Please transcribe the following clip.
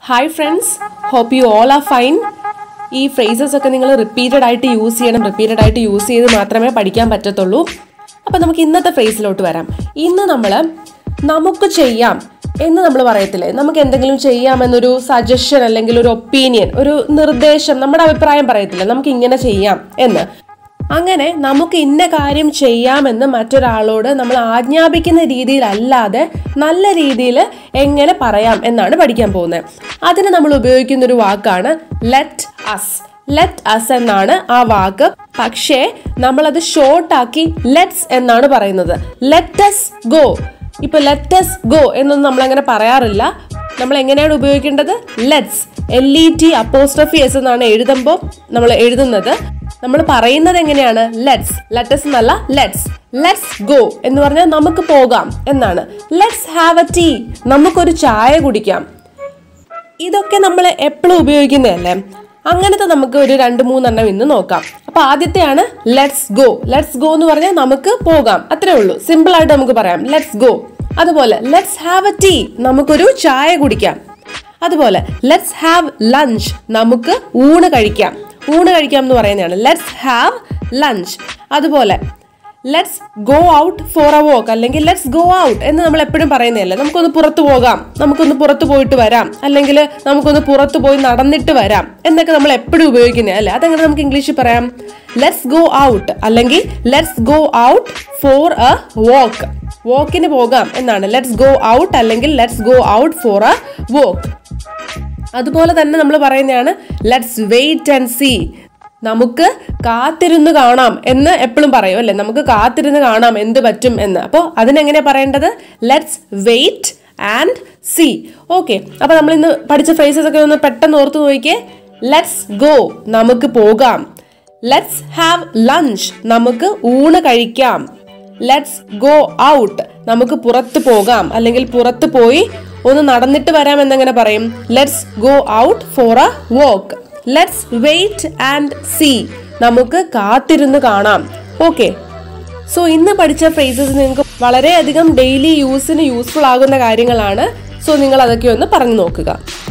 hi friends hope you all are fine ഈ phrases ഒക്കെ നിങ്ങൾ റിപ്പീറ്റഡ് ആയിട്ട് യൂസ് ചെയ്യണം റിപ്പീറ്റഡ് ആയിട്ട് യൂസ് ചെയ്ത് മാത്രമേ പഠിക്കാൻ പറ്റത്തുള്ളൂ അപ്പം നമുക്ക് ഇന്നത്തെ ഫ്രേസിലോട്ട് വരാം ഇന്ന് നമ്മൾ നമുക്ക് ചെയ്യാം എന്ന് നമ്മൾ പറയത്തില്ലേ നമുക്ക് എന്തെങ്കിലും ചെയ്യാമെന്നൊരു സജഷൻ അല്ലെങ്കിൽ ഒരു ഒപ്പീനിയൻ ഒരു നിർദ്ദേശം നമ്മുടെ അഭിപ്രായം പറയത്തില്ലേ നമുക്ക് ഇങ്ങനെ ചെയ്യാം എന്ന് അങ്ങനെ നമുക്ക് ഇന്ന കാര്യം ചെയ്യാമെന്ന് മറ്റൊരാളോട് നമ്മൾ ആജ്ഞാപിക്കുന്ന രീതിയിലല്ലാതെ നല്ല രീതിയിൽ എങ്ങനെ പറയാം എന്നാണ് പഠിക്കാൻ പോകുന്നത് അതിന് നമ്മൾ ഉപയോഗിക്കുന്ന ഒരു വാക്കാണ് ലെറ്റ് അസ് ലെറ്റ് അസ് എന്നാണ് ആ വാക്ക് പക്ഷേ നമ്മളത് ഷോർട്ടാക്കി ലെറ്റ്സ് എന്നാണ് പറയുന്നത് ലെറ്റസ് ഗോ ഇപ്പൊ ലെറ്റസ് ഗോ എന്നൊന്നും നമ്മൾ അങ്ങനെ പറയാറില്ല നമ്മൾ എങ്ങനെയാണ് ഉപയോഗിക്കേണ്ടത് let's L E T apostrophe S എന്നാണ് എഴുതുമ്പോൾ നമ്മൾ എഴുതുന്നത് നമ്മൾ പറയുന്നത് എങ്ങനെയാണ് ലെറ്റ്സ് ലെറ്റസ് എന്നല്ല ലെറ്റ്സ് ലെറ്റ്സ് ഗോ എന്ന് പറഞ്ഞാൽ നമുക്ക് പോകാം എന്നാണ് ലെറ്റ്സ് ഹാവ് എ ടീ നമുക്കൊരു ചായ കുടിക്കാം ഇതൊക്കെ നമ്മൾ എപ്പോഴും ഉപയോഗിക്കുന്നതല്ലേ അങ്ങനത്തെ നമുക്ക് ഒരു രണ്ട് മൂന്നെണ്ണം ഇന്ന് നോക്കാം അപ്പൊ ആദ്യത്തെയാണ് ലെറ്റ്സ് ഗോ ലെറ്റ്സ് ഗോ എന്ന് പറഞ്ഞാൽ നമുക്ക് പോകാം അത്രേ ഉള്ളൂ സിമ്പിൾ ആയിട്ട് നമുക്ക് പറയാം ലെറ്റ്സ് ഗോ അതുപോലെ ലെറ്റ്സ് ഹാവ് എ ടീ നമുക്കൊരു ചായ കുടിക്കാം അതുപോലെ ലെറ്റ്സ് ഹാവ് ലഞ്ച് നമുക്ക് ഊണ് കഴിക്കാം ഊണ് കഴിക്കാം എന്ന് പറയുന്നതാണ് ലെറ്റ്സ് ഹാവ് ലഞ്ച് അതുപോലെ let's go out for a walk അല്ലെങ്കിൽ ലെറ്റ്സ് ഗോ ഔട്ട് എന്ന് നമ്മൾ എപ്പോഴും പറയുന്നതല്ലേ നമുക്കൊന്ന് പുറത്തു പോകാം നമുക്കൊന്ന് പുറത്തു പോയിട്ട് വരാം അല്ലെങ്കിൽ നമുക്കൊന്ന് പുറത്തു പോയി നടന്നിട്ട് വരാം എന്നൊക്കെ നമ്മൾ എപ്പോഴും ഉപയോഗിക്കുന്നത് അല്ലേ അതെങ്ങനെ നമുക്ക് ഇംഗ്ലീഷിൽ പറയാം ലെറ്റ്സ് ഗോ ഔട്ട് അല്ലെങ്കിൽ let's go out for a walk വോക്കിന് പോകാം എന്നാണ് ലെറ്റ്സ് ഗോ ഔട്ട് അല്ലെങ്കിൽ let's go out for a walk അതുപോലെ തന്നെ നമ്മൾ പറയുന്നതാണ് ലെറ്റ്സ് വെയിറ്റ് ആൻഡ് സീ നമുക്ക് കാത്തിരുന്ന് കാണാം എന്ന് എപ്പോഴും പറയും അല്ലെ നമുക്ക് കാത്തിരുന്ന് കാണാം എന്ത് പറ്റും എന്ന് അപ്പോൾ അതിനെങ്ങനെ പറയേണ്ടത് let's wait and see okay അപ്പൊ നമ്മൾ ഇന്ന് പഠിച്ച ഫ്രേസസ് ഒക്കെ ഒന്ന് പെട്ടെന്ന് ഓർത്ത് നോക്കിയേ ലെറ്റ്സ് ഗോ നമുക്ക് പോകാം ലെറ്റ്സ് ഹാവ് ലഞ്ച് നമുക്ക് ഊണ് കഴിക്കാം ലെറ്റ്സ് ഗോ ഔട്ട് നമുക്ക് പുറത്ത് പോകാം അല്ലെങ്കിൽ പുറത്ത് പോയി ഒന്ന് നടന്നിട്ട് വരാം എന്നെങ്ങനെ പറയും let's go out for a walk let's wait and see നമുക്ക് കാത്തിരുന്ന് കാണാം ഓക്കെ സോ ഇന്ന് പഠിച്ച ഫ്രേസസ് നിങ്ങൾക്ക് വളരെയധികം ഡെയിലി യൂസിന് യൂസ്ഫുൾ ആകുന്ന കാര്യങ്ങളാണ് സോ നിങ്ങൾ അതൊക്കെ ഒന്ന് പറഞ്ഞു നോക്കുക